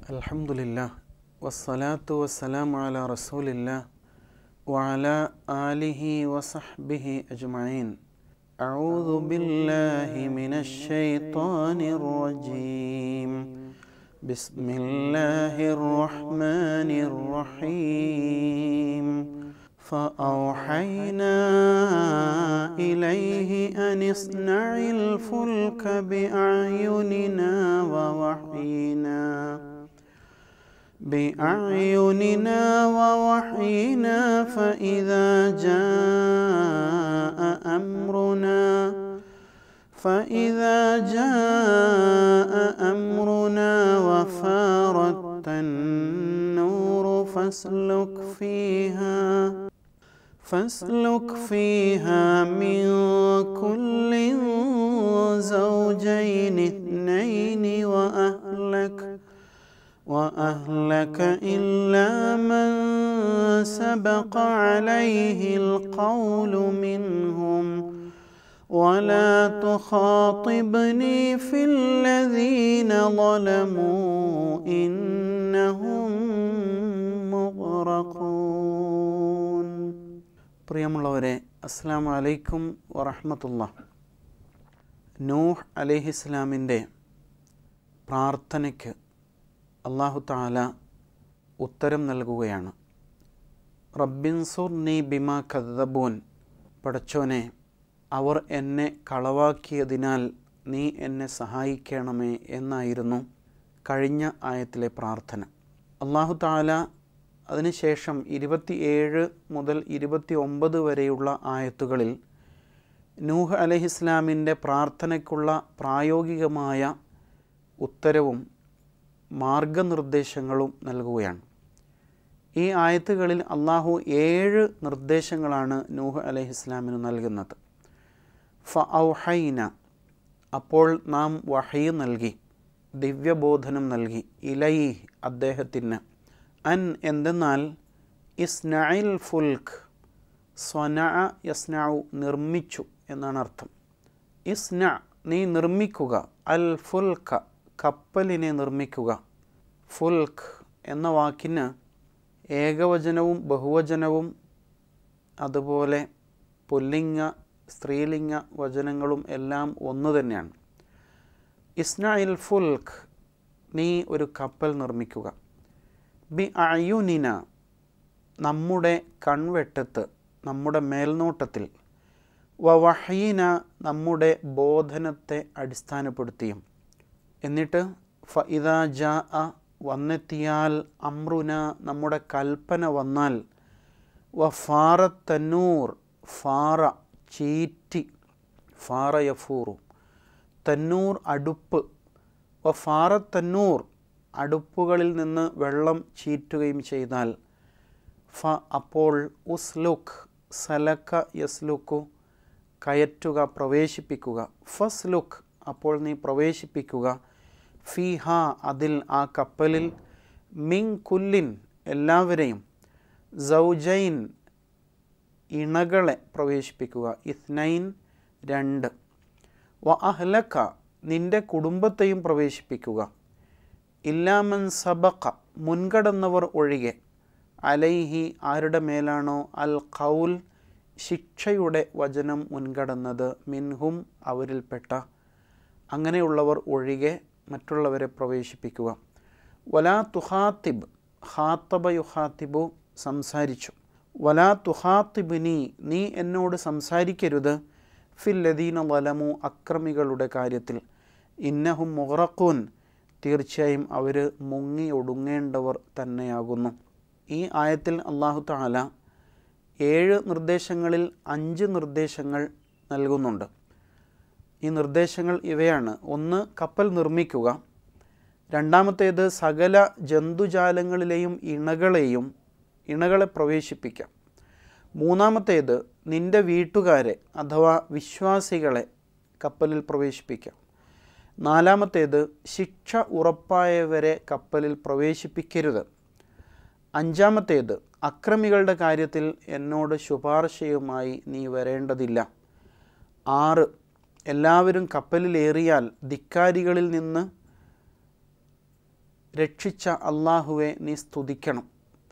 الحمد لله والصلاة والسلام على رسول الله وعلى آله وصحبه أجمعين أعوذ بالله من الشيطان الرجيم بسم الله الرحمن الرحيم فأوحينا إليه أن اصنع الفلك بأعيننا ووحينا بأعيننا ووحينا فإذا جاء أمرنا فإذا جاء أمرنا وفارت النور فاسلك فيها فاسلك فيها من كل زوجين اثنين وأهلك وأهلك إلا من سبق عليه القول منهم ولا تخاطبني في الذين ظلموا إنهم مغرقون പ്രിയമുള്ളവരെ അസ്സാം വലൈക്കും വറഹമത്തുള്ള നൂഹ് അലഹിസ്ലാമിൻ്റെ പ്രാർത്ഥനയ്ക്ക് അള്ളാഹു താല ഉത്തരം നൽകുകയാണ് റബ്ബിൻസുർ നീ ബിമ കദ്ദബൂൻ പടച്ചോനെ അവർ എന്നെ കളവാക്കിയതിനാൽ നീ എന്നെ സഹായിക്കണമേ എന്നായിരുന്നു കഴിഞ്ഞ ആയത്തിലെ പ്രാർത്ഥന അള്ളാഹു താല അതിനുശേഷം ഇരുപത്തിയേഴ് മുതൽ ഇരുപത്തി ഒമ്പത് വരെയുള്ള ആയത്തുകളിൽ നൂഹ് അലഹിസ്ലാമിൻ്റെ പ്രാർത്ഥനയ്ക്കുള്ള പ്രായോഗികമായ ഉത്തരവും മാർഗനിർദ്ദേശങ്ങളും നൽകുകയാണ് ഈ ആയത്തുകളിൽ അള്ളാഹു ഏഴ് നിർദ്ദേശങ്ങളാണ് നൂഹ് അലഹിസ്ലാമിന് നൽകുന്നത് ഫ ഔഹൈന അപ്പോൾ നാം വഹയി നൽകി ദിവ്യബോധനം നൽകി ഇലൈ അദ്ദേഹത്തിന് അൻ എന്തെന്നാൽ ഇസ്നഇൽ ഫുൽഖ് സ്വന യസ്നഉ നിർമ്മിച്ചു എന്നാണ് അർത്ഥം ഇസ്ന നീ നിർമ്മിക്കുക അൽ ഫുൽഖ കപ്പലിനെ നിർമ്മിക്കുക ഫുൽഖ് എന്ന വാക്കിന് ഏകവചനവും ബഹുവചനവും അതുപോലെ പുല്ലിംഗ സ്ത്രീലിംഗ വചനങ്ങളും എല്ലാം ഒന്ന് തന്നെയാണ് ഇസ്നായിൽ ഫുൽഖ് നീ ഒരു കപ്പൽ നിർമ്മിക്കുക ബി അയുനിന നമ്മുടെ കൺവെട്ടത്ത് നമ്മുടെ മേൽനോട്ടത്തിൽ വഹീന നമ്മുടെ ബോധനത്തെ അടിസ്ഥാനപ്പെടുത്തിയും എന്നിട്ട് ഫ ഇതാ ജാ അ വന്നെത്തിയാൽ അമ്രുന നമ്മുടെ കൽപ്പന വന്നാൽ വ ഫാറ തന്നൂർ ഫാറ ചീറ്റി ഫാറ യഫൂറു തന്നൂർ അടുപ്പ് വ ഫാറ തന്നൂർ അടുപ്പുകളിൽ നിന്ന് വെള്ളം ചീറ്റുകയും ചെയ്താൽ ഫ അപ്പോൾ ഉസ്ലുഖ് സലക്ക യസ്ലുക്കു കയറ്റുക പ്രവേശിപ്പിക്കുക ഫസ്ലുഖ് അപ്പോൾ നീ പ്രവേശിപ്പിക്കുക ഫിഹ അതിൽ ആ കപ്പലിൽ മിങ് കുല്ലിൻ എല്ലാവരെയും സൗജൈൻ ഇണകളെ പ്രവേശിപ്പിക്കുക ഇസ്നൈൻ രണ്ട് വ അഹ്ലക്ക നിന്റെ കുടുംബത്തെയും പ്രവേശിപ്പിക്കുക ഇല്ലാമൻ സബക്ക മുൻകടന്നവർ ഒഴികെ അലൈഹി ആരുടെ മേലാണോ അൽ ഖൗൽ ശിക്ഷയുടെ വചനം മുൻകടന്നത് മിൻഹും അവരിൽപ്പെട്ട അങ്ങനെയുള്ളവർ ഒഴികെ മറ്റുള്ളവരെ പ്രവേശിപ്പിക്കുക വലാ തുഹാത്തിബ് ഹാത്തബ യുഹാത്തിബു സംസാരിച്ചു വലാ തുഹാത്തിബിനി നീ എന്നോട് സംസാരിക്കരുത് ഫില്ലദീന വലമു അക്രമികളുടെ കാര്യത്തിൽ ഇന്നഹും മുഹറക്കൂൻ തീർച്ചയായും അവർ മുങ്ങി ഒടുങ്ങേണ്ടവർ തന്നെയാകുന്നു ഈ ആയത്തിൽ അള്ളാഹു താല ഏഴ് നിർദ്ദേശങ്ങളിൽ അഞ്ച് നിർദ്ദേശങ്ങൾ നൽകുന്നുണ്ട് ഈ നിർദ്ദേശങ്ങൾ ഇവയാണ് ഒന്ന് കപ്പൽ നിർമ്മിക്കുക രണ്ടാമത്തേത് സകല ജന്തുജാലങ്ങളിലെയും ഇണകളെയും ഇണകളെ പ്രവേശിപ്പിക്കാം മൂന്നാമത്തേത് നിൻ്റെ വീട്ടുകാരെ അഥവാ വിശ്വാസികളെ കപ്പലിൽ പ്രവേശിപ്പിക്കാം നാലാമത്തേത് ശിക്ഷ ഉറപ്പായവരെ കപ്പലിൽ പ്രവേശിപ്പിക്കരുത് അഞ്ചാമത്തേത് അക്രമികളുടെ കാര്യത്തിൽ എന്നോട് ശുപാർശയുമായി നീ വരേണ്ടതില്ല ആറ് എല്ലാവരും കപ്പലിലേറിയാൽ ധിക്കാരികളിൽ നിന്ന് രക്ഷിച്ച അള്ളാഹുവെ നീ സ്തുതിക്കണം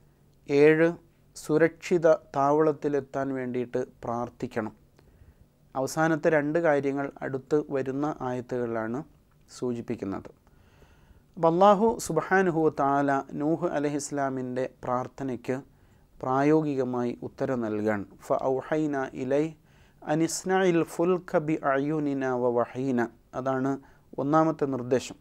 ഏഴ് സുരക്ഷിത താവളത്തിലെത്താൻ വേണ്ടിയിട്ട് പ്രാർത്ഥിക്കണം അവസാനത്തെ രണ്ട് കാര്യങ്ങൾ അടുത്ത് വരുന്ന ആയത്തുകളിലാണ് സൂചിപ്പിക്കുന്നത് അപ്പം അള്ളാഹു സുബഹാനുഹു താല നൂഹ് അലഹിസ്ലാമിൻ്റെ പ്രാർത്ഥനയ്ക്ക് പ്രായോഗികമായി ഉത്തരം നൽകാൻ ഫ ഔഹൈന ഇലൈ അനിസ്നയിൽ ഫുൽഖ ബി അയുനിന വ വഹീന അതാണ് ഒന്നാമത്തെ നിർദ്ദേശം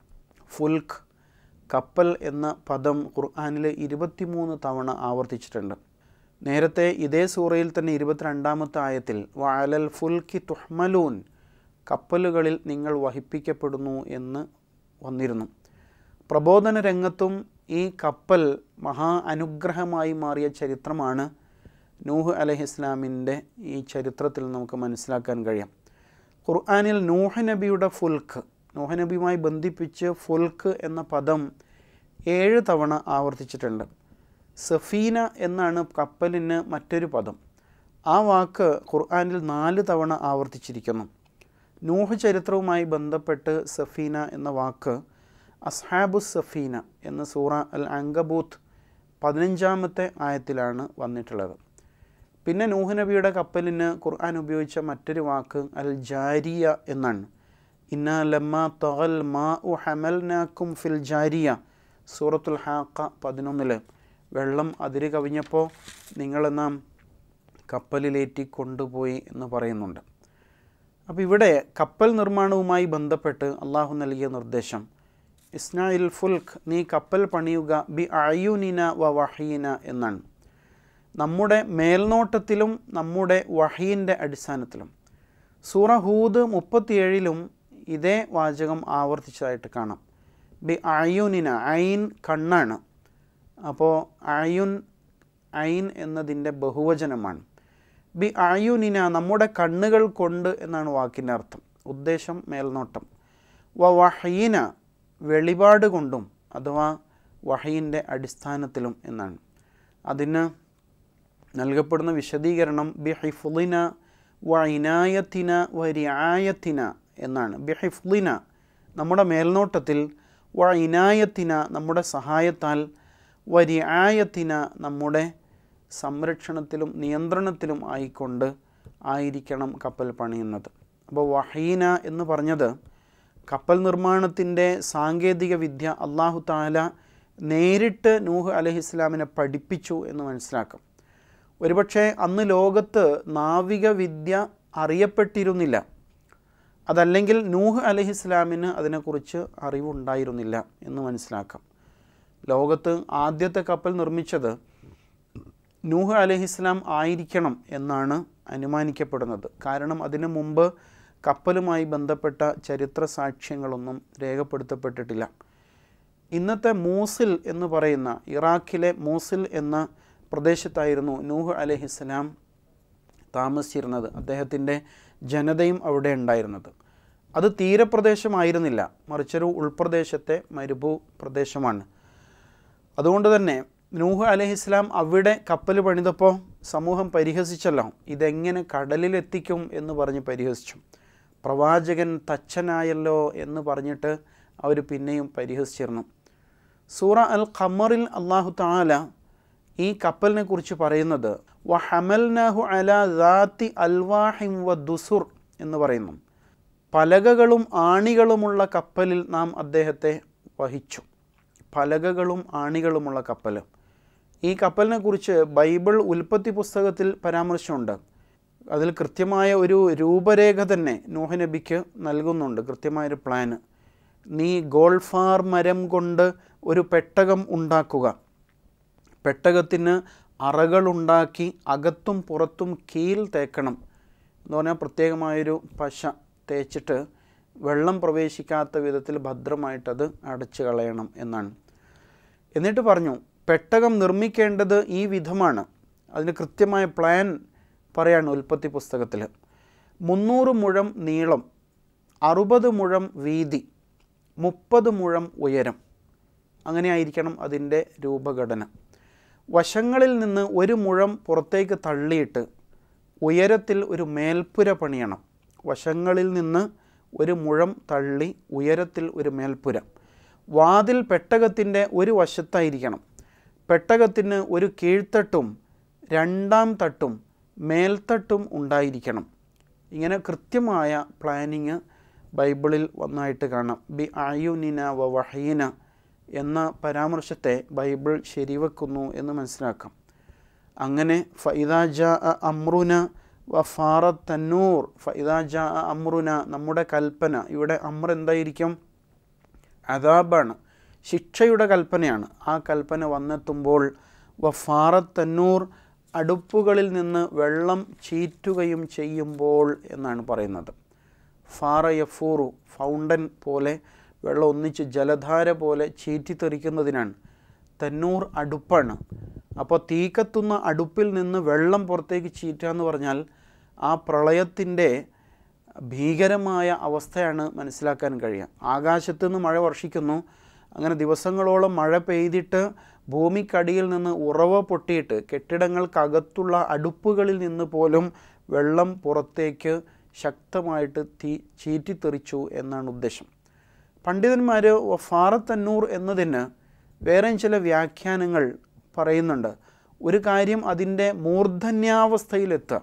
ഫുൽഖ് കപ്പൽ എന്ന പദം ഖുർആാനിൽ ഇരുപത്തിമൂന്ന് തവണ ആവർത്തിച്ചിട്ടുണ്ട് നേരത്തെ ഇതേ സൂറയിൽ തന്നെ ഇരുപത്തിരണ്ടാമത്തെ ആയത്തിൽ വാലൽ ഫുൽക്കി തുഹ്മലൂൻ കപ്പലുകളിൽ നിങ്ങൾ വഹിപ്പിക്കപ്പെടുന്നു എന്ന് വന്നിരുന്നു പ്രബോധന രംഗത്തും ഈ കപ്പൽ മഹാ അനുഗ്രഹമായി മാറിയ ചരിത്രമാണ് നൂഹ് അലഹിസ്ലാമിൻ്റെ ഈ ചരിത്രത്തിൽ നമുക്ക് മനസ്സിലാക്കാൻ കഴിയാം ഖുർആാനിൽ നൂഹ് നബിയുടെ ഫുൽക്ക് നൂഹ് നബിയുമായി ബന്ധിപ്പിച്ച് ഫുൽക്ക് എന്ന പദം ഏഴ് തവണ ആവർത്തിച്ചിട്ടുണ്ട് സഫീന എന്നാണ് കപ്പലിന് മറ്റൊരു പദം ആ വാക്ക് ഖുർആാനിൽ നാല് തവണ ആവർത്തിച്ചിരിക്കുന്നു നൂഹ് ചരിത്രവുമായി ബന്ധപ്പെട്ട് സഫീന എന്ന വാക്ക് അസ്ഹാബു സഫീന എന്ന സൂറ അൽ അങ്കബൂത്ത് പതിനഞ്ചാമത്തെ ആയത്തിലാണ് വന്നിട്ടുള്ളത് പിന്നെ നൂഹ് നബിയുടെ കപ്പലിന് ഖുർആൻ ഉപയോഗിച്ച മറ്റൊരു വാക്ക് അൽ ജാരിയ എന്നാണ് ഇന്ന ലമ്മ തൊഹൽ മാ ഉ ഹമൽനാക്കും ഫിൽ ജാരിയ സൂറത്തുൽ ഹാക്ക പതിനൊന്നിൽ വെള്ളം അതിര് കവിഞ്ഞപ്പോൾ നിങ്ങളെ നാം കപ്പലിലേറ്റി കൊണ്ടുപോയി എന്ന് പറയുന്നുണ്ട് അപ്പോൾ ഇവിടെ കപ്പൽ നിർമ്മാണവുമായി ബന്ധപ്പെട്ട് അള്ളാഹു നൽകിയ നിർദ്ദേശം ഇസ്നായിൽ ഫുൽഖ് നീ കപ്പൽ പണിയുക ബി അയുനിന വ വഹീന എന്നാണ് നമ്മുടെ മേൽനോട്ടത്തിലും നമ്മുടെ വഹീൻ്റെ അടിസ്ഥാനത്തിലും സൂറ ഹൂദ് മുപ്പത്തിയേഴിലും ഇതേ വാചകം ആവർത്തിച്ചതായിട്ട് കാണാം ബി അയുനിന ഐൻ കണ്ണാണ് അപ്പോൾ അയുൻ ഐൻ എന്നതിൻ്റെ ബഹുവചനമാണ് ബി അയുനിന നമ്മുടെ കണ്ണുകൾ കൊണ്ട് എന്നാണ് വാക്കിൻ്റെ അർത്ഥം ഉദ്ദേശം മേൽനോട്ടം വ വഹീന വെളിപാട് കൊണ്ടും അഥവാ വഹീൻ്റെ അടിസ്ഥാനത്തിലും എന്നാണ് അതിന് നൽകപ്പെടുന്ന വിശദീകരണം ബി ഹിഫുലിന വ ഇനായത്തിന വ റിയായത്തിന എന്നാണ് ബി ഹിഫ്ലിന നമ്മുടെ മേൽനോട്ടത്തിൽ വ ഇനായത്തിന നമ്മുടെ സഹായത്താൽ വ റിയായത്തിന നമ്മുടെ സംരക്ഷണത്തിലും നിയന്ത്രണത്തിലും ആയിക്കൊണ്ട് ആയിരിക്കണം കപ്പൽ പണിയുന്നത് അപ്പോൾ വഹീന എന്ന് പറഞ്ഞത് കപ്പൽ നിർമ്മാണത്തിൻ്റെ സാങ്കേതിക വിദ്യ അള്ളാഹു താല നേരിട്ട് നൂഹ് അലഹിസ്ലാമിനെ പഠിപ്പിച്ചു എന്ന് മനസ്സിലാക്കാം ഒരുപക്ഷെ അന്ന് ലോകത്ത് നാവിക വിദ്യ അറിയപ്പെട്ടിരുന്നില്ല അതല്ലെങ്കിൽ നൂഹ് അലഹിസ്ലാമിന് അതിനെക്കുറിച്ച് അറിവുണ്ടായിരുന്നില്ല എന്ന് മനസ്സിലാക്കാം ലോകത്ത് ആദ്യത്തെ കപ്പൽ നിർമ്മിച്ചത് നൂഹ് അലഹിസ്ലാം ആയിരിക്കണം എന്നാണ് അനുമാനിക്കപ്പെടുന്നത് കാരണം അതിനു മുമ്പ് കപ്പലുമായി ബന്ധപ്പെട്ട ചരിത്ര സാക്ഷ്യങ്ങളൊന്നും രേഖപ്പെടുത്തപ്പെട്ടിട്ടില്ല ഇന്നത്തെ മൂസിൽ എന്ന് പറയുന്ന ഇറാഖിലെ മൂസിൽ എന്ന പ്രദേശത്തായിരുന്നു നൂഹ് അലഹിസ്ലാം താമസിച്ചിരുന്നത് അദ്ദേഹത്തിൻ്റെ ജനതയും അവിടെ ഉണ്ടായിരുന്നത് അത് തീരപ്രദേശമായിരുന്നില്ല മറിച്ചൊരു ഉൾപ്രദേശത്തെ മരുഭൂ പ്രദേശമാണ് അതുകൊണ്ട് തന്നെ നൂഹ് അലഹിസ്ലാം അവിടെ കപ്പൽ പണിതപ്പോൾ സമൂഹം പരിഹസിച്ചല്ലോ ഇതെങ്ങനെ കടലിലെത്തിക്കും എന്ന് പറഞ്ഞ് പരിഹസിച്ചു പ്രവാചകൻ തച്ചനായല്ലോ എന്ന് പറഞ്ഞിട്ട് അവർ പിന്നെയും പരിഹസിച്ചിരുന്നു സൂറ അൽ ഖമറിൽ അള്ളാഹു താല ഈ കപ്പലിനെ കുറിച്ച് പറയുന്നത് വ ഹമൽനാഹു അല ദാത്തി അൽവാഹിം വ ദുസുർ എന്ന് പറയുന്നു പലകകളും ആണികളുമുള്ള കപ്പലിൽ നാം അദ്ദേഹത്തെ വഹിച്ചു പലകകളും ആണികളുമുള്ള കപ്പൽ ഈ കപ്പലിനെ കുറിച്ച് ബൈബിൾ ഉൽപ്പത്തി പുസ്തകത്തിൽ പരാമർശമുണ്ട് അതിൽ കൃത്യമായ ഒരു രൂപരേഖ തന്നെ നൂഹ നബിക്ക് നൽകുന്നുണ്ട് കൃത്യമായൊരു പ്ലാന് നീ ഗോൾഫാർ മരം കൊണ്ട് ഒരു പെട്ടകം ഉണ്ടാക്കുക പെട്ടകത്തിന് അറകളുണ്ടാക്കി അകത്തും പുറത്തും കീൽ തേക്കണം എന്ന് പറഞ്ഞാൽ പ്രത്യേകമായൊരു പശ തേച്ചിട്ട് വെള്ളം പ്രവേശിക്കാത്ത വിധത്തിൽ ഭദ്രമായിട്ടത് അടച്ചു കളയണം എന്നാണ് എന്നിട്ട് പറഞ്ഞു പെട്ടകം നിർമ്മിക്കേണ്ടത് ഈ വിധമാണ് അതിന് കൃത്യമായ പ്ലാൻ പറയാണ് ഉൽപ്പത്തി പുസ്തകത്തിൽ മുന്നൂറ് മുഴം നീളം അറുപത് മുഴം വീതി മുപ്പത് മുഴം ഉയരം അങ്ങനെ ആയിരിക്കണം അതിൻ്റെ രൂപഘടന വശങ്ങളിൽ നിന്ന് ഒരു മുഴം പുറത്തേക്ക് തള്ളിയിട്ട് ഉയരത്തിൽ ഒരു മേൽപ്പുര പണിയണം വശങ്ങളിൽ നിന്ന് ഒരു മുഴം തള്ളി ഉയരത്തിൽ ഒരു മേൽപ്പുര വാതിൽ പെട്ടകത്തിൻ്റെ ഒരു വശത്തായിരിക്കണം പെട്ടകത്തിന് ഒരു കീഴ്ത്തട്ടും രണ്ടാം തട്ടും മേൽത്തട്ടും ഉണ്ടായിരിക്കണം ഇങ്ങനെ കൃത്യമായ പ്ലാനിങ് ബൈബിളിൽ വന്നായിട്ട് കാണാം ബി ആയുനിന വ വഹീന എന്ന പരാമർശത്തെ ബൈബിൾ ശരിവെക്കുന്നു എന്ന് മനസ്സിലാക്കാം അങ്ങനെ ഫൈദാജ അമ്രുന വ ഫാറത്ത് തന്നൂർ ഫൈദാജ അമ്രുന നമ്മുടെ കൽപ്പന ഇവിടെ അമ്ര എന്തായിരിക്കും അതാബാണ് ശിക്ഷയുടെ കൽപ്പനയാണ് ആ കൽപ്പന വന്നെത്തുമ്പോൾ വഫാറത്ത് തന്നൂർ അടുപ്പുകളിൽ നിന്ന് വെള്ളം ചീറ്റുകയും ചെയ്യുമ്പോൾ എന്നാണ് പറയുന്നത് ഫാറ യഫൂറു ഫൗണ്ടൻ പോലെ വെള്ളം ഒന്നിച്ച് ജലധാര പോലെ ചീറ്റിത്തെറിക്കുന്നതിനാണ് തന്നൂർ അടുപ്പാണ് അപ്പോൾ തീ കത്തുന്ന അടുപ്പിൽ നിന്ന് വെള്ളം പുറത്തേക്ക് ചീറ്റുക എന്ന് പറഞ്ഞാൽ ആ പ്രളയത്തിൻ്റെ ഭീകരമായ അവസ്ഥയാണ് മനസ്സിലാക്കാൻ കഴിയുക ആകാശത്ത് നിന്ന് മഴ വർഷിക്കുന്നു അങ്ങനെ ദിവസങ്ങളോളം മഴ പെയ്തിട്ട് ഭൂമിക്കടിയിൽ നിന്ന് ഉറവ പൊട്ടിയിട്ട് കെട്ടിടങ്ങൾക്കകത്തുള്ള അടുപ്പുകളിൽ നിന്ന് പോലും വെള്ളം പുറത്തേക്ക് ശക്തമായിട്ട് തീ ചീറ്റിത്തെറിച്ചു എന്നാണ് ഉദ്ദേശം പണ്ഡിതന്മാർ ഫാറത്തന്നൂർ എന്നതിന് വേറെ ചില വ്യാഖ്യാനങ്ങൾ പറയുന്നുണ്ട് ഒരു കാര്യം അതിൻ്റെ മൂർധന്യാവസ്ഥയിലെത്തുക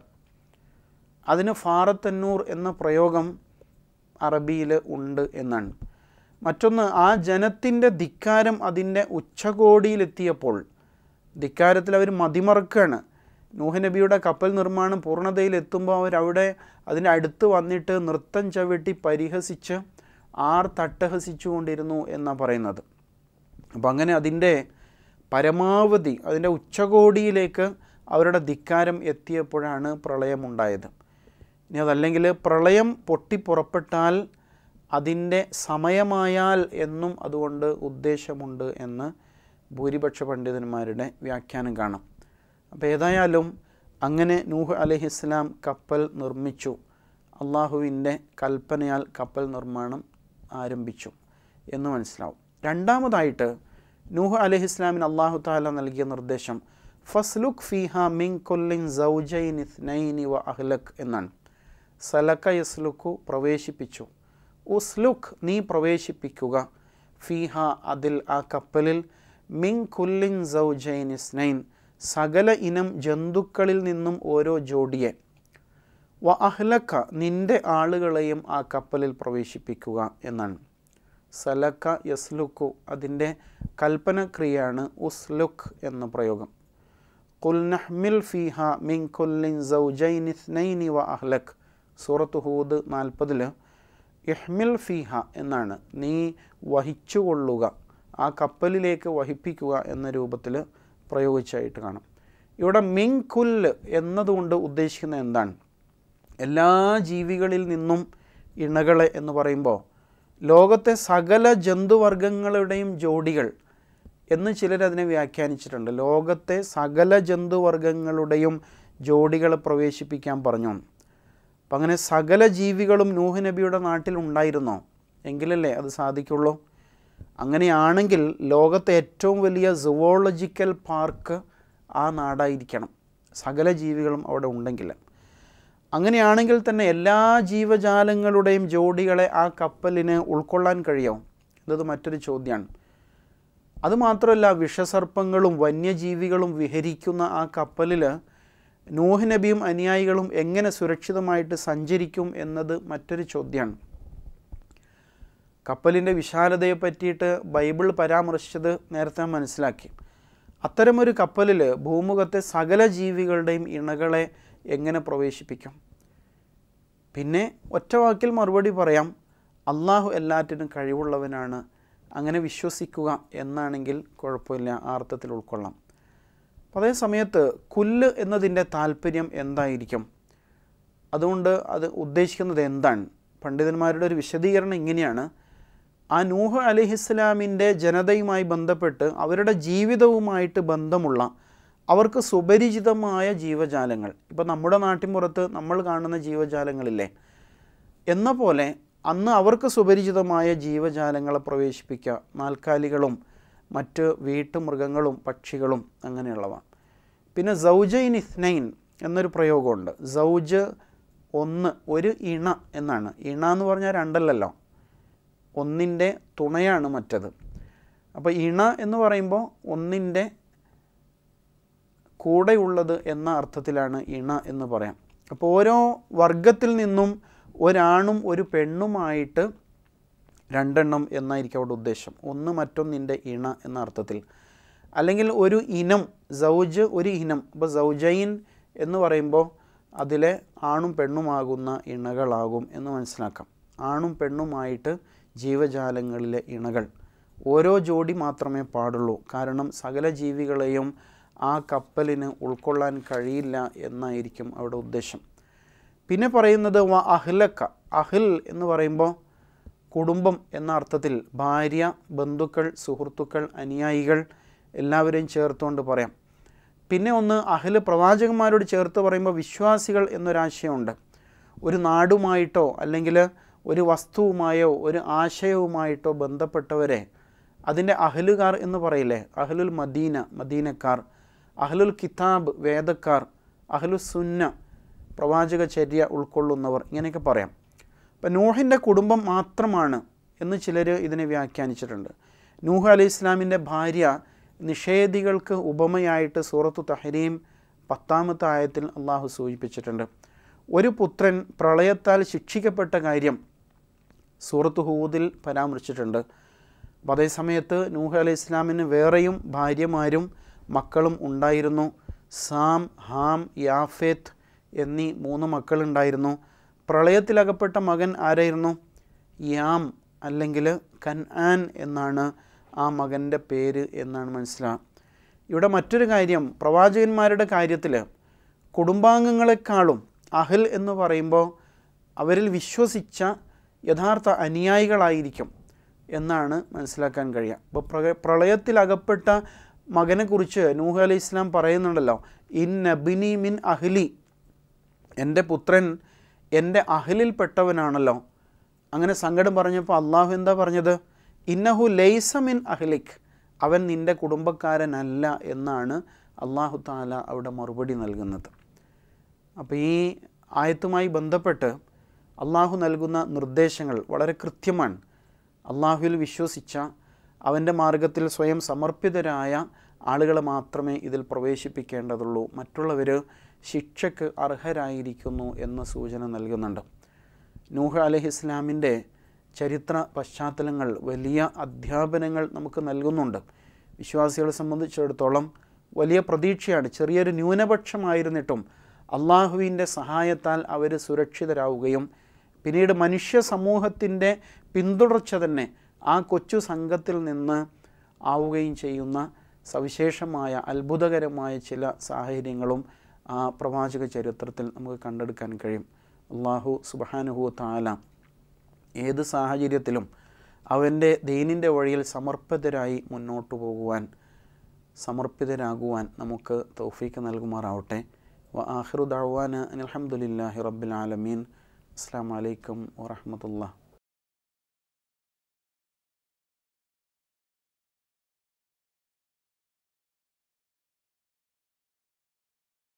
അതിന് ഫാറത്തന്നൂർ എന്ന പ്രയോഗം അറബിയിൽ ഉണ്ട് എന്നാണ് മറ്റൊന്ന് ആ ജനത്തിൻ്റെ ധിക്കാരം അതിൻ്റെ ഉച്ചകോടിയിലെത്തിയപ്പോൾ ധിക്കാരത്തിൽ അവർ മതിമറക്കുകയാണ് നൂഹ് നബിയുടെ കപ്പൽ നിർമ്മാണം പൂർണ്ണതയിലെത്തുമ്പോൾ അവരവിടെ അതിൻ്റെ അടുത്ത് വന്നിട്ട് നൃത്തം ചവിട്ടി പരിഹസിച്ച് ആർ തട്ടഹസിച്ചുകൊണ്ടിരുന്നു എന്നാണ് പറയുന്നത് അപ്പം അങ്ങനെ അതിൻ്റെ പരമാവധി അതിൻ്റെ ഉച്ചകോടിയിലേക്ക് അവരുടെ ധിക്കാരം എത്തിയപ്പോഴാണ് പ്രളയമുണ്ടായത് ഇനി അതല്ലെങ്കിൽ പ്രളയം പൊട്ടിപ്പുറപ്പെട്ടാൽ അതിൻ്റെ സമയമായാൽ എന്നും അതുകൊണ്ട് ഉദ്ദേശമുണ്ട് എന്ന് ഭൂരിപക്ഷ പണ്ഡിതന്മാരുടെ വ്യാഖ്യാനം കാണാം അപ്പോൾ ഏതായാലും അങ്ങനെ നൂഹ് അലഹിസ്ലാം കപ്പൽ നിർമ്മിച്ചു അള്ളാഹുവിൻ്റെ കൽപ്പനയാൽ കപ്പൽ നിർമ്മാണം ആരംഭിച്ചു എന്ന് മനസ്സിലാവും രണ്ടാമതായിട്ട് നൂഹ് അലഹിസ്ലാമിന് അള്ളാഹു താല നൽകിയ നിർദ്ദേശം ഫസ്ലുഖ് ഫിഹ മിൻ കൊല്ലിൻ സൗജൈൻ ഇത്നൈനി വ അഹ്ലക് എന്നാണ് സലക്ക യസ്ലുഖു പ്രവേശിപ്പിച്ചു ഉസ്ലുഖ് നീ പ്രവേശിപ്പിക്കുക ഫിഹ അതിൽ ആ കപ്പലിൽ മിൻ കുല്ലിൻ സൗജൈൻ ഇസ്നൈൻ സകല ഇനം ജന്തുക്കളിൽ നിന്നും ഓരോ ജോഡിയെ വ അഹ്ലക്ക നിൻ്റെ ആളുകളെയും ആ കപ്പലിൽ പ്രവേശിപ്പിക്കുക എന്നാണ് സലക്ക യസ്ലുക്കു അതിൻ്റെ കൽപ്പനക്രിയയാണ് ഉസ്ലുഖ് എന്ന പ്രയോഗം കുൽ നഹ്മിൽ ഫിഹ മിൻ കുല്ലിൻ സൗജൈൻ ഇസ്നൈനി വ അഹ്ലക് സൂറത്ത് ഹൂദ് നാൽപ്പതിൽ ഇഹ്മിൽ ഫിഹ എന്നാണ് നീ വഹിച്ചുകൊള്ളുക ആ കപ്പലിലേക്ക് വഹിപ്പിക്കുക എന്ന രൂപത്തിൽ പ്രയോഗിച്ചായിട്ട് കാണാം ഇവിടെ മിങ് കുല്ല് എന്നതുകൊണ്ട് ഉദ്ദേശിക്കുന്നത് എന്താണ് എല്ലാ ജീവികളിൽ നിന്നും ഇണകളെ എന്ന് പറയുമ്പോൾ ലോകത്തെ സകല ജന്തുവർഗങ്ങളുടെയും ജോഡികൾ എന്ന് ചിലർ അതിനെ വ്യാഖ്യാനിച്ചിട്ടുണ്ട് ലോകത്തെ സകല ജന്തുവർഗങ്ങളുടെയും ജോഡികളെ പ്രവേശിപ്പിക്കാൻ പറഞ്ഞു അപ്പം അങ്ങനെ സകല ജീവികളും നൂഹ് നബിയുടെ നാട്ടിൽ ഉണ്ടായിരുന്നോ എങ്കിലല്ലേ അത് സാധിക്കുള്ളൂ അങ്ങനെയാണെങ്കിൽ ലോകത്തെ ഏറ്റവും വലിയ സുവോളജിക്കൽ പാർക്ക് ആ നാടായിരിക്കണം സകല ജീവികളും അവിടെ ഉണ്ടെങ്കിൽ അങ്ങനെയാണെങ്കിൽ തന്നെ എല്ലാ ജീവജാലങ്ങളുടെയും ജോഡികളെ ആ കപ്പലിന് ഉൾക്കൊള്ളാൻ കഴിയുമോ എന്നത് മറ്റൊരു ചോദ്യമാണ് അതുമാത്രമല്ല വിഷസർപ്പങ്ങളും വന്യജീവികളും വിഹരിക്കുന്ന ആ കപ്പലിൽ നൂഹ് നബിയും അനുയായികളും എങ്ങനെ സുരക്ഷിതമായിട്ട് സഞ്ചരിക്കും എന്നത് മറ്റൊരു ചോദ്യമാണ് കപ്പലിൻ്റെ വിശാലതയെ പറ്റിയിട്ട് ബൈബിൾ പരാമർശിച്ചത് നേരത്തെ മനസ്സിലാക്കി അത്തരമൊരു കപ്പലിൽ ഭൂമുഖത്തെ സകല ജീവികളുടെയും ഇണകളെ എങ്ങനെ പ്രവേശിപ്പിക്കും പിന്നെ ഒറ്റ വാക്കിൽ മറുപടി പറയാം അള്ളാഹു എല്ലാറ്റിനും കഴിവുള്ളവനാണ് അങ്ങനെ വിശ്വസിക്കുക എന്നാണെങ്കിൽ കുഴപ്പമില്ല ആ അർത്ഥത്തിൽ ഉൾക്കൊള്ളാം അപ്പോൾ അതേ സമയത്ത് കുല്ല് എന്നതിൻ്റെ താല്പര്യം എന്തായിരിക്കും അതുകൊണ്ട് അത് ഉദ്ദേശിക്കുന്നത് എന്താണ് പണ്ഡിതന്മാരുടെ ഒരു വിശദീകരണം ഇങ്ങനെയാണ് ആ നൂഹ് അലിഹിസ്ലാമിൻ്റെ ജനതയുമായി ബന്ധപ്പെട്ട് അവരുടെ ജീവിതവുമായിട്ട് ബന്ധമുള്ള അവർക്ക് സുപരിചിതമായ ജീവജാലങ്ങൾ ഇപ്പോൾ നമ്മുടെ നാട്ടിൻപുറത്ത് നമ്മൾ കാണുന്ന ജീവജാലങ്ങളില്ലേ എന്ന പോലെ അന്ന് അവർക്ക് സുപരിചിതമായ ജീവജാലങ്ങളെ പ്രവേശിപ്പിക്കുക നാൽക്കാലികളും മറ്റ് വീട്ടുമൃഗങ്ങളും പക്ഷികളും അങ്ങനെയുള്ളവ പിന്നെ സൗജൈൻ ഇസ്നൈൻ എന്നൊരു പ്രയോഗമുണ്ട് സൗജ് ഒന്ന് ഒരു ഇണ എന്നാണ് ഇണ എന്ന് പറഞ്ഞാൽ രണ്ടല്ലല്ലോ ഒന്നിൻ്റെ തുണയാണ് മറ്റത് അപ്പോൾ ഇണ എന്ന് പറയുമ്പോൾ ഒന്നിൻ്റെ കൂടെയുള്ളത് എന്ന അർത്ഥത്തിലാണ് ഇണ എന്ന് പറയാം അപ്പോൾ ഓരോ വർഗത്തിൽ നിന്നും ഒരാണും ഒരു പെണ്ണുമായിട്ട് രണ്ടെണ്ണം എന്നായിരിക്കും അവിടെ ഉദ്ദേശം ഒന്ന് മറ്റൊന്നിൻ്റെ ഇണ എന്ന അർത്ഥത്തിൽ അല്ലെങ്കിൽ ഒരു ഇനം സൗജ് ഒരു ഇനം അപ്പോൾ സൗജൈൻ എന്ന് പറയുമ്പോൾ അതിലെ ആണും പെണ്ണുമാകുന്ന ഇണകളാകും എന്ന് മനസ്സിലാക്കാം ആണും പെണ്ണുമായിട്ട് ജീവജാലങ്ങളിലെ ഇണകൾ ഓരോ ജോഡി മാത്രമേ പാടുള്ളൂ കാരണം സകല ജീവികളെയും ആ കപ്പലിന് ഉൾക്കൊള്ളാൻ കഴിയില്ല എന്നായിരിക്കും അവിടെ ഉദ്ദേശം പിന്നെ പറയുന്നത് വ അഹ്ലക്ക അഹിൽ എന്ന് പറയുമ്പോൾ കുടുംബം എന്ന അർത്ഥത്തിൽ ഭാര്യ ബന്ധുക്കൾ സുഹൃത്തുക്കൾ അനുയായികൾ എല്ലാവരെയും ചേർത്തുകൊണ്ട് പറയാം പിന്നെ ഒന്ന് അഹിൽ പ്രവാചകന്മാരോട് ചേർത്ത് പറയുമ്പോൾ വിശ്വാസികൾ എന്നൊരാശയമുണ്ട് ഒരു നാടുമായിട്ടോ അല്ലെങ്കിൽ ഒരു വസ്തുവുമായോ ഒരു ആശയവുമായിട്ടോ ബന്ധപ്പെട്ടവരെ അതിൻ്റെ അഹലുകാർ എന്ന് പറയില്ലേ അഹ്ലുൽ മദീന മദീനക്കാർ അഹ്ലുൽ കിതാബ് വേദക്കാർ അഹ്ലു സുന്ന പ്രവാചക ചര്യ ഉൾക്കൊള്ളുന്നവർ ഇങ്ങനെയൊക്കെ പറയാം അപ്പം നൂഹിൻ്റെ കുടുംബം മാത്രമാണ് എന്ന് ചിലർ ഇതിനെ വ്യാഖ്യാനിച്ചിട്ടുണ്ട് നൂഹ് അലി ഇസ്ലാമിൻ്റെ ഭാര്യ നിഷേധികൾക്ക് ഉപമയായിട്ട് സൂറത്തു തഹരീം പത്താമത്തെ ആയത്തിൽ അള്ളാഹു സൂചിപ്പിച്ചിട്ടുണ്ട് ഒരു പുത്രൻ പ്രളയത്താൽ ശിക്ഷിക്കപ്പെട്ട കാര്യം സൂറത്ത് ഹൂദിൽ പരാമർശിച്ചിട്ടുണ്ട് അപ്പോൾ അതേ സമയത്ത് നൂഹ് അലൈഹി ഇസ്ലാമിന് വേറെയും ഭാര്യമാരും മക്കളും ഉണ്ടായിരുന്നു സാം ഹാം യാഫേത്ത് എന്നീ മൂന്ന് മക്കളുണ്ടായിരുന്നു പ്രളയത്തിലകപ്പെട്ട മകൻ ആരായിരുന്നു യാം അല്ലെങ്കിൽ കൻആൻ എന്നാണ് ആ മകൻ്റെ പേര് എന്നാണ് മനസ്സിലാക്കുക ഇവിടെ മറ്റൊരു കാര്യം പ്രവാചകന്മാരുടെ കാര്യത്തിൽ കുടുംബാംഗങ്ങളെക്കാളും അഹൽ എന്ന് പറയുമ്പോൾ അവരിൽ വിശ്വസിച്ച യഥാർത്ഥ അനുയായികളായിരിക്കും എന്നാണ് മനസ്സിലാക്കാൻ കഴിയുക അപ്പോൾ പ്ര പ്രളയത്തിലകപ്പെട്ട മകനെക്കുറിച്ച് നൂഹ് അലി ഇസ്ലാം പറയുന്നുണ്ടല്ലോ ഇൻ നബിനി മിൻ അഹ്ലി എൻ്റെ പുത്രൻ എൻ്റെ അഹലിൽപ്പെട്ടവനാണല്ലോ അങ്ങനെ സങ്കടം പറഞ്ഞപ്പോൾ അള്ളാഹു എന്താ പറഞ്ഞത് ഇന്നഹു ലൈസ മിൻ അഹ്ലിക് അവൻ നിൻ്റെ കുടുംബക്കാരനല്ല എന്നാണ് അള്ളാഹു താല അവിടെ മറുപടി നൽകുന്നത് അപ്പോൾ ഈ ആയത്തുമായി ബന്ധപ്പെട്ട് അള്ളാഹു നൽകുന്ന നിർദ്ദേശങ്ങൾ വളരെ കൃത്യമാണ് അള്ളാഹുവിൽ വിശ്വസിച്ച അവൻ്റെ മാർഗത്തിൽ സ്വയം സമർപ്പിതരായ ആളുകളെ മാത്രമേ ഇതിൽ പ്രവേശിപ്പിക്കേണ്ടതുള്ളൂ മറ്റുള്ളവർ ശിക്ഷയ്ക്ക് അർഹരായിരിക്കുന്നു എന്ന സൂചന നൽകുന്നുണ്ട് നൂഹ് അലഹി ഇസ്ലാമിൻ്റെ ചരിത്ര പശ്ചാത്തലങ്ങൾ വലിയ അധ്യാപനങ്ങൾ നമുക്ക് നൽകുന്നുണ്ട് വിശ്വാസികളെ സംബന്ധിച്ചിടത്തോളം വലിയ പ്രതീക്ഷയാണ് ചെറിയൊരു ന്യൂനപക്ഷമായിരുന്നിട്ടും അള്ളാഹുവിൻ്റെ സഹായത്താൽ അവർ സുരക്ഷിതരാവുകയും പിന്നീട് മനുഷ്യ സമൂഹത്തിൻ്റെ പിന്തുടർച്ച തന്നെ ആ കൊച്ചു സംഘത്തിൽ നിന്ന് ആവുകയും ചെയ്യുന്ന സവിശേഷമായ അത്ഭുതകരമായ ചില സാഹചര്യങ്ങളും ആ പ്രവാചക ചരിത്രത്തിൽ നമുക്ക് കണ്ടെടുക്കാൻ കഴിയും അള്ളാഹു സുബാനുഹു താല ഏത് സാഹചര്യത്തിലും അവൻ്റെ ദീനിൻ്റെ വഴിയിൽ സമർപ്പിതരായി മുന്നോട്ട് പോകുവാൻ സമർപ്പിതരാകുവാൻ നമുക്ക് തൗഫീക്ക് നൽകുമാറാവട്ടെ വ ആഹിറു ദഅവാന അനിൽഹമുല്ലാഹി റബ്ബിൽ ആലമീൻ അസ്സാം വലൈക്കും വറഹമത്തുള്ള